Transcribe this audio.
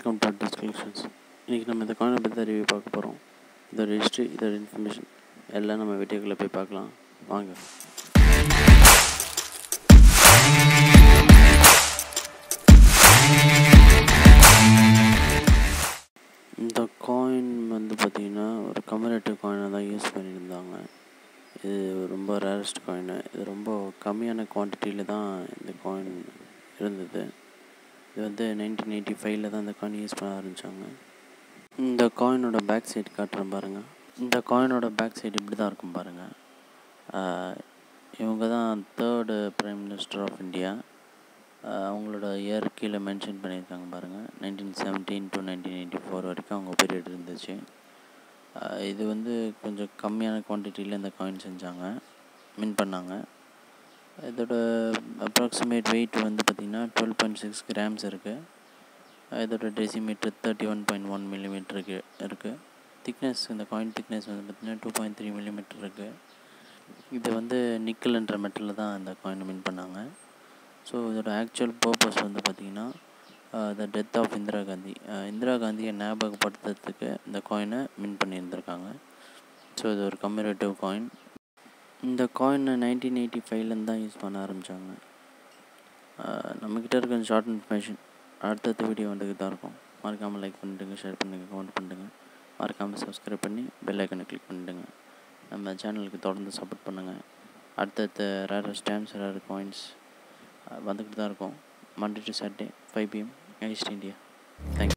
welcome to address collections இன்றைக்கி நம்ம இந்த காயினை பற்றி தான் ரிவ்யூ பார்க்க போகிறோம் இதோட ஹிஸ்ட்ரி இதோட இன்ஃபர்மேஷன் எல்லாம் நம்ம வீடியோக்குள்ளே போய் பார்க்கலாம் வாங்க இந்த காயின் வந்து பார்த்திங்கன்னா ஒரு கமரேட்டிவ் காயினை தான் யூஸ் பண்ணியிருந்தாங்க இது ரொம்ப ரேரஸ்ட் காயின் இது ரொம்ப கம்மியான குவான்டிட்டியில் தான் இந்த காயின் இருந்தது இது வந்து நைன்டீன் எயிட்டி ஃபைவ்ல தான் இந்த காயின் யூஸ் பண்ண ஆரம்பித்தாங்க இந்த காயினோட பேக் சைடு காட்டுறேன் பாருங்கள் இந்த காயினோட பேக் சைடு இப்படி தான் இருக்கும் பாருங்கள் இவங்க தான் third prime minister of India அவங்களோட இயர் கீழே மென்ஷன் பண்ணியிருக்காங்க பாருங்கள் nineteen seventeen to nineteen eighty four வரைக்கும் அவங்க பீரியட் இருந்துச்சு இது வந்து கொஞ்சம் கம்மியான குவான்டிட்டியில் இந்த காயின் செஞ்சாங்க மின் பண்ணாங்க இதோட அப்ராக்சிமேட் வெயிட் வந்து பார்த்திங்கன்னா டுவெல் பாயிண்ட் சிக்ஸ் கிராம்ஸ் இருக்குது இதோட decimetre thirty one point one மில்லிமீட்டருக்கு இருக்குது திக்னஸ் இந்த காயின் திக்னஸ் வந்து பார்த்திங்கன்னா டூ பாயிண்ட் த்ரீ மில்லிமீட்டர் இருக்குது இது வந்து நிக்கல்ன்ற மெட்டலில் தான் இந்த காயின் மின் பண்ணாங்க ஸோ இதோட ஆக்சுவல் பர்பஸ் வந்து பார்த்திங்கன்னா the death of Indira Gandhi Indira காந்தியை ஞாபகப்படுத்துறதுக்கு இந்த காயினை மின் பண்ணியிருந்திருக்காங்க ஸோ இது ஒரு கம்யூரேட்டிவ் காயின் இந்த காயினை நைன்டீன் எயிட்டி ஃபைவ்லேருந்து தான் யூஸ் பண்ண ஆரம்பித்தாங்க நம்மக்கிட்ட இருக்க ஷார்ட் இன்ஃபர்மேஷன் அடுத்தடுத்த வீடியோ வந்துட்டு தான் இருக்கும் மறக்காமல் லைக் பண்ணிவிடுங்க ஷேர் பண்ணுங்கள் கமெண்ட் பண்ணிடுங்க மறக்காமல் சப்ஸ்கிரைப் பண்ணி பெல் ஐக்கனை கிளிக் பண்ணிவிடுங்க நம்ம சேனலுக்கு தொடர்ந்து சப்போர்ட் பண்ணுங்கள் அடுத்தடுத்த ரேர் ஸ்டாம்ப்ஸ் ரேர் காயின்ஸ் வந்துக்கிட்டு தான் இருக்கும் Monday to Saturday five PM East India thank you